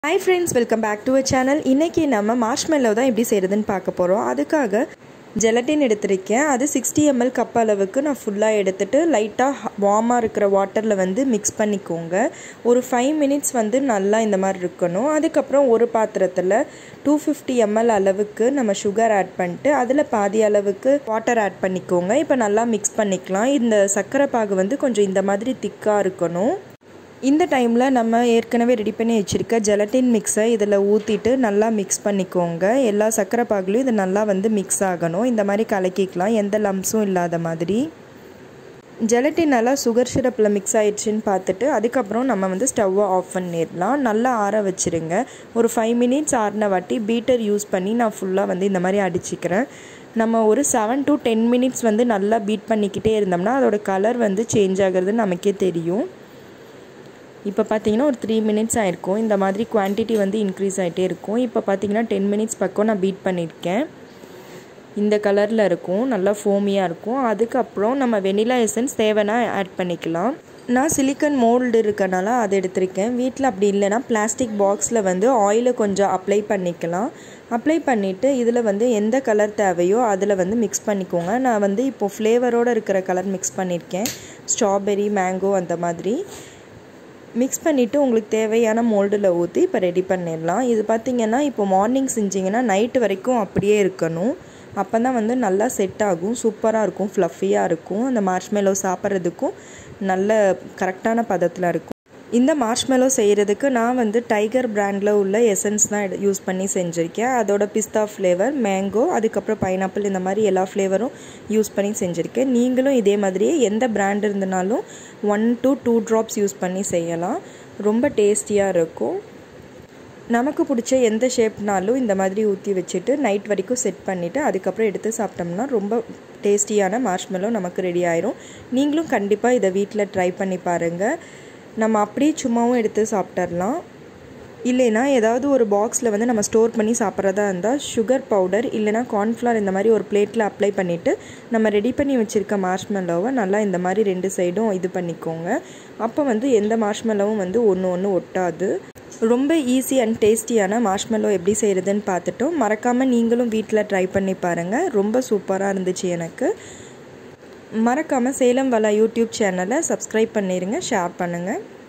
hi friends welcome back to a channel இன்றைக்கி நம்ம marshmallow தான் எப்படி செய்கிறதுன்னு பார்க்க போகிறோம் அதுக்காக ஜெலட்டின் எடுத்திருக்கேன் அது சிக்ஸ்டி எம்எல் கப் அளவுக்கு நான் ஃபுல்லாக எடுத்துகிட்டு லைட்டாக வார்மாக இருக்கிற வாட்டரில் வந்து மிக்ஸ் பண்ணிக்கோங்க ஒரு ஃபைவ் மினிட்ஸ் வந்து நல்லா இந்த மாதிரி இருக்கணும் அதுக்கப்புறம் ஒரு பாத்திரத்தில் டூ ஃபிஃப்டி எம்எல் அளவுக்கு நம்ம சுகர் ஆட் பண்ணிட்டு அதில் பாதி அளவுக்கு வாட்டர் ஆட் பண்ணிக்கோங்க இப்போ நல்லா மிக்ஸ் பண்ணிக்கலாம் இந்த சர்க்கரை பாகு வந்து கொஞ்சம் இந்த மாதிரி திக்காக இருக்கணும் இந்த டைமில் நம்ம ஏற்கனவே ரெடி பண்ணி வச்சுருக்க ஜெலட்டின் மிக்ஸை இதில் ஊற்றிட்டு நல்லா மிக்ஸ் பண்ணிக்கோங்க எல்லா சர்க்கரை பாகுலையும் இது நல்லா வந்து மிக்ஸ் ஆகணும் இந்த மாதிரி கலக்கிக்கலாம் எந்த லம்ஸும் இல்லாத மாதிரி ஜெலட்டின் நல்லா சுகர் சிரப்பில் மிக்ஸ் ஆயிடுச்சுன்னு பார்த்துட்டு அதுக்கப்புறம் நம்ம வந்து ஸ்டவ்வை ஆஃப் பண்ணிடலாம் நல்லா ஆற வச்சுருங்க ஒரு ஃபைவ் மினிட்ஸ் ஆறின வாட்டி பீட்டர் யூஸ் பண்ணி நான் ஃபுல்லாக வந்து இந்த மாதிரி அடிச்சுக்கிறேன் நம்ம ஒரு செவன் டு டென் மினிட்ஸ் வந்து நல்லா பீட் பண்ணிக்கிட்டே இருந்தோம்னா அதோட கலர் வந்து சேஞ்ச் ஆகிறது நமக்கே தெரியும் இப்போ பார்த்தீங்கன்னா ஒரு த்ரீ மினிட்ஸ் ஆயிருக்கும் இந்த மாதிரி குவான்டிட்டி வந்து இன்க்ரீஸ் ஆகிட்டே இருக்கும் இப்போ பார்த்தீங்கன்னா டென் மினிட்ஸ் பக்கம் நான் பீட் பண்ணியிருக்கேன் இந்த கலரில் இருக்கும் நல்லா ஃபோமியாக இருக்கும் அதுக்கப்புறம் நம்ம வெனிலா எசன்ஸ் தேவைன்னா ஆட் பண்ணிக்கலாம் நான் சிலிக்கன் மோல்டு இருக்கனால அதை எடுத்திருக்கேன் வீட்டில் அப்படி இல்லைன்னா பிளாஸ்டிக் பாக்ஸில் வந்து ஆயிலை கொஞ்சம் அப்ளை பண்ணிக்கலாம் அப்ளை பண்ணிவிட்டு இதில் வந்து எந்த கலர் தேவையோ அதில் வந்து மிக்ஸ் பண்ணிக்கோங்க நான் வந்து இப்போது ஃப்ளேவரோடு இருக்கிற கலர் மிக்ஸ் பண்ணியிருக்கேன் ஸ்ட்ராபெரி மேங்கோ அந்த மாதிரி மிக்ஸ் பண்ணிவிட்டு உங்களுக்கு தேவையான மோல்டில் ஊற்றி இப்போ ரெடி பண்ணிடலாம் இது பார்த்திங்கன்னா இப்போ மார்னிங் செஞ்சிங்கன்னா நைட்டு வரைக்கும் அப்படியே இருக்கணும் அப்போ தான் வந்து நல்லா செட் ஆகும் சூப்பராக இருக்கும் ஃப்ளஃபியாக இருக்கும் அந்த மார்ஷ்மெலோ சாப்பிட்றதுக்கும் நல்ல கரெக்டான பதத்தில் இருக்கும் இந்த மார்ஷ்மெலோ செய்கிறதுக்கு நான் வந்து டைகர் பிராண்டில் உள்ள எசன்ஸ் தான் யூஸ் பண்ணி செஞ்சுருக்கேன் அதோட பிஸ்தா ஃப்ளேவர் மேங்கோ அதுக்கப்புறம் பைனாப்பிள் இந்த மாதிரி எல்லா ஃப்ளேவரும் யூஸ் பண்ணி செஞ்சுருக்கேன் நீங்களும் இதே மாதிரியே எந்த பிராண்ட் இருந்தனாலும் one to two drops use பண்ணி செய்யலாம் ரொம்ப டேஸ்டியாக இருக்கும் நமக்கு பிடிச்ச எந்த ஷேப்னாலும் இந்த மாதிரி ஊற்றி வச்சுட்டு நைட் வரைக்கும் செட் பண்ணிவிட்டு அதுக்கப்புறம் எடுத்து சாப்பிட்டோம்னா ரொம்ப டேஸ்டியான மார்ஷ்மெலோ நமக்கு ரெடி ஆயிரும் நீங்களும் கண்டிப்பாக இதை வீட்டில் ட்ரை பண்ணி பாருங்கள் நம்ம அப்படியே சும்மாவும் எடுத்து சாப்பிட்றலாம் இல்லைனா ஏதாவது ஒரு பாக்ஸில் வந்து நம்ம ஸ்டோர் பண்ணி சாப்பிட்றதா இருந்தால் சுகர் பவுடர் இல்லைனா கார்ன்ஃப்ளவர் இந்த மாதிரி ஒரு பிளேட்டில் அப்ளை பண்ணிவிட்டு நம்ம ரெடி பண்ணி வச்சுருக்க மார்ஷ்மெல்லோவை நல்லா இந்த மாதிரி ரெண்டு சைடும் இது பண்ணிக்கோங்க அப்போ வந்து எந்த மார்ஷ்மெல்லோவும் வந்து ஒன்று ஒன்று ஒட்டாது ரொம்ப ஈஸி அண்ட் டேஸ்டியான மார்ஷ்மெல்லோ எப்படி செய்கிறதுன்னு பார்த்துட்டோம் மறக்காமல் நீங்களும் வீட்டில் ட்ரை பண்ணி பாருங்கள் ரொம்ப சூப்பராக இருந்துச்சு எனக்கு மறக்காமல் சேலம் வலா யூடியூப் சேனலை சப்ஸ்கிரைப் பண்ணிடுங்க ஷேர் பண்ணுங்கள்